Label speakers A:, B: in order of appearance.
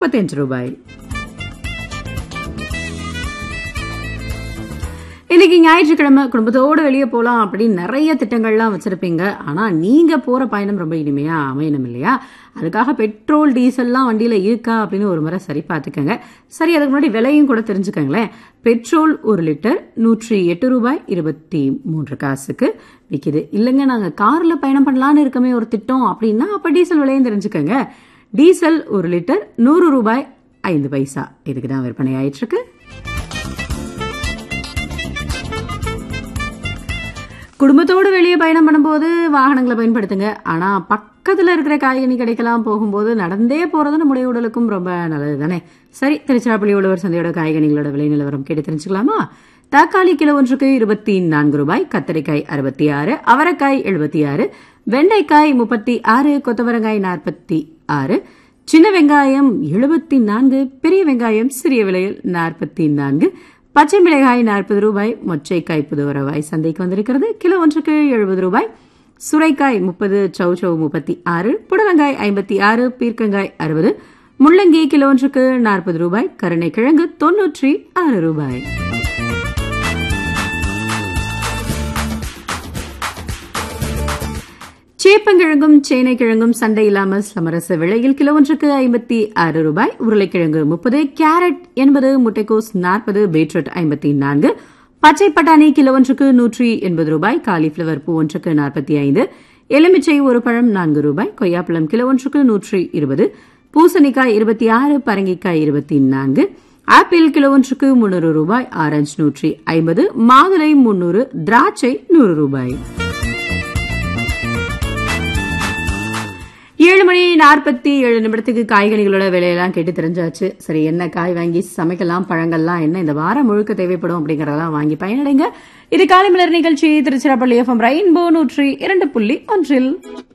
A: முப்பத்தஞ்சு ரூபாய் இன்னைக்கு ஞாயிற்றுக்கிழமை குடும்பத்தோடு வெளியே போலாம் அப்படின்னு நிறைய திட்டங்கள்லாம் வச்சிருப்பீங்க ஆனா நீங்க போற பயணம் ரொம்ப இனிமையா அமையணும் இல்லையா அதுக்காக பெட்ரோல் டீசல்லாம் வண்டியில இருக்கா அப்படின்னு ஒரு முறை சரி பார்த்துக்கங்க சரி அதுக்கு முன்னாடி விலையும் கூட தெரிஞ்சுக்கங்களேன் பெட்ரோல் ஒரு லிட்டர் நூற்றி எட்டு ரூபாய் இருபத்தி மூன்று காசுக்கு விற்கிது இல்லைங்க நாங்க கார்ல பயணம் பண்ணலான்னு இருக்கமே ஒரு திட்டம் அப்படின்னா அப்ப டீசல் விலையும் தெரிஞ்சுக்கங்க டீசல் ஒரு லிட்டர் நூறு ரூபாய் ஐந்து பைசா இதுக்கு தான் விற்பனை ஆயிட்டு இருக்கு குடும்பத்தோடு வெளியே பயணம் பண்ணும்போது வாகனங்களை பயன்படுத்துங்க ஆனா பக்கத்துல இருக்கிற காய்கனி கடைக்கெல்லாம் போகும்போது நடந்தே போறது நம்முடைய உடலுக்கும் ரொம்ப நல்லது தானே சரி திருச்சிராப்பள்ளி உழவர் சந்தையோட காய்கனிகளோட விலை நிலவரம் கேட்டு தெரிஞ்சுக்கலாமா தக்காளி கிலோ ஒன்றுக்கு இருபத்தி நான்கு ரூபாய் கத்தரிக்காய் அறுபத்தி ஆறு அவரைக்காய் எழுபத்தி ஆறு வெண்டைக்காய் முப்பத்தி ஆறு கொத்தவரங்காய் நாற்பத்தி ஆறு சின்ன வெங்காயம் எழுபத்தி நான்கு பெரிய வெங்காயம் சிறிய விலையில் நாற்பத்தி நான்கு பச்சை மிளகாய் நாற்பது ரூபாய் மொச்சைக்காய் புதுவரவாய் சந்தைக்கு வந்திருக்கிறது கிலோ ஒன்றுக்கு எழுபது ரூபாய் சுரைக்காய் முப்பது சௌச்சௌ முப்பத்தி ஆறு புடலங்காய் ஐம்பத்தி ஆறு பீர்க்கங்காய் அறுபது முள்ளங்கி கிலோ ஒன்றுக்கு நாற்பது ரூபாய் கருணைக்கிழங்கு தொன்னூற்றி ஆறு ரூபாய் சேப்பங்கிழங்கும் சேனைக்கிழங்கும் சண்டை இல்லாமல் சமரச விலையில் கிலோ ஒன்றுக்கு ஐம்பத்தி ஆறு ரூபாய் உருளைக்கிழங்கு முப்பது கேரட் எண்பது முட்டைக்கோஸ் நாற்பது பீட்ரூட் ஐம்பத்தி நான்கு பச்சை பட்டாணி கிலோ ஒன்றுக்கு நூற்றி எண்பது ரூபாய் காலிஃபிளவர் பூ ஒன்றுக்கு நாற்பத்தி ஐந்து எலுமிச்சை ஒரு பழம் நான்கு ரூபாய் கொய்யாப்பழம் கிலோ ஒன்றுக்கு நூற்றி இருபது பூசணிக்காய் இருபத்தி ஆறு பரங்கிக்காய் இருபத்தி நான்கு ஆப்பிள் கிலோ ஒன்றுக்கு முன்னூறு ரூபாய் ஆரஞ்சு நூற்றி ஐம்பது மாதுளை முன்னூறு திராட்சை நூறு ரூபாய் ஏழு மணி நாற்பத்தி ஏழு நிமிடத்துக்கு காய்கனிகளோட விலையெல்லாம் கேட்டு தெரிஞ்சாச்சு சரி என்ன காய் வாங்கி சமைக்கலாம் பழங்கள்லாம் என்ன இந்த வாரம் முழுக்க தேவைப்படும் அப்படிங்கறதெல்லாம் வாங்கி பயனடைங்க இது காலை மலர் நிகழ்ச்சி திருச்சிராப்பள்ளி எஃப்எம் ரெயின்போ நூற்றி இரண்டு புள்ளி ஒன்றில்